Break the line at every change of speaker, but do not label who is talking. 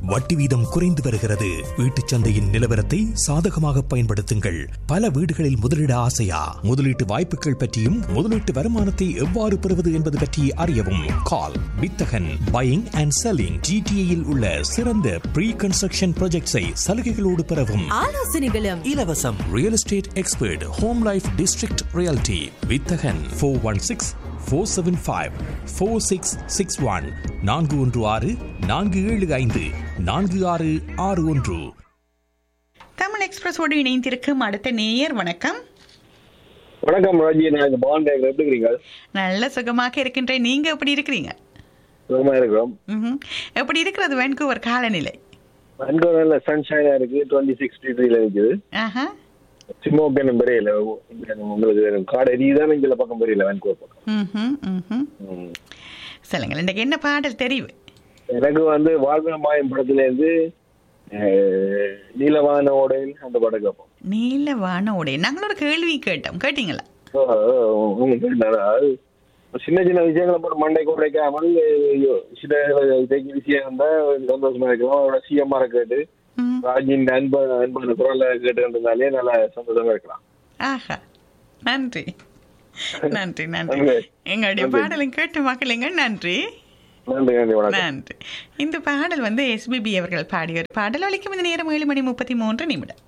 வட்டி வீதம் குறைந்து வருகிறது வீட்டுச் சந்தையின் நிலவரத்தை சாதகமாக பயன்படுத்துங்கள் பல வீடுகளில் முதலீட ஆசையா முதலீட்டு வாய்ப்புகள் பற்றியும் முதலீட்டு வருமானத்தை எவ்வாறு பெறுவது என்பது பற்றி அறியவும் கால் வித்தகன் பையிங் அண்ட் செல்லிங் ஜிடிஏயில் உள்ள சிறந்த ப்ரீ கன்ஸ்ட்ரக்ஷன் ப்ராஜெக்ட்ஸை சலுகைகளோடு பெறவும்
ஆலோசனைகளும்
இலவசம் real estate expert home life district realty வித்தகன் four one six four seven five four six six one நான்கு ஒன்று ஆறு நான்கு ஏழு ஐந்து நான்கு ஆறு ஆறு ஒன்று
தமிழ் எக்ஸ்பிரஸோடு இணைந்திருக்கும் அடுத்த நேயர் வணக்கம்
வணக்கம் ராஜி நான் இந்த பாண்ட் எப்படி இருக்கிறீங்க
நல்ல சுகமாக இருக்கின்றேன் நீங்க எப்படி இருக்கிறீங்க
சுகமா இருக்கிறோம்
ம்ஹும். எப்படி இருக்கிறது வேன்கூவர் காலநிலை
அங்கே நல்ல சன்ஷைனா இருக்கு டுவெண்ட்டி சிக்ஸ் டிகிரில இருக்குது
ஆஹா
ஸ்மோக் என்ன பெரியல உங்களுக்கு காடு எரியுதான் இங்கே பக்கம் பெரியல வேன்கூர் பக்கம்
ம்ஹும், ம்ஹும்.
ம்.
சொல்லுங்கள் இன்றைக்கு என்ன பாடல் தெரிவு
எனக்கு வந்து வாழ்வு மாயம் படத்துல இருந்து அஹ், நீலவான ஓடையில் அந்த படம் கேட்போம்
நீல வான உடை நாங்கள் ஒரு கேள்வி கேட்டோம் கேட்டீங்களா
ஓ, ஓ, உங்களுக்கு என்னடா, அது சின்ன சின்ன விஷயங்களை போட்டு மண்டை குறைக்காமல் ஐயோ, சில இதைக்கு விஷயம் இருந்தா சந்தோஷமா இருக்கலாம் அவரோட சிஎம்ஆரை கேட்டு
ம்.
ராஜின் அன்பு அன்பான குரலை கேட்டுருந்தாலே நல்லா சந்தோஷமா இருக்கலாம்
ஆஹா நன்றி நன்றி நன்றி
நன்றி.
எங்களுடைய
நன்றி.
பாடலும் கேட்டு மக்களுங்க நன்றி
நன்றி நன்றி வணக்கம்
நன்றி இந்த பாடல் வந்து எஸ்பிபி அவர்கள் பாடிய ஒரு பாடல் ஒலிக்கும் இந்த நேரம் ஏழு மணி முப்பத்தி மூன்று நிமிடம்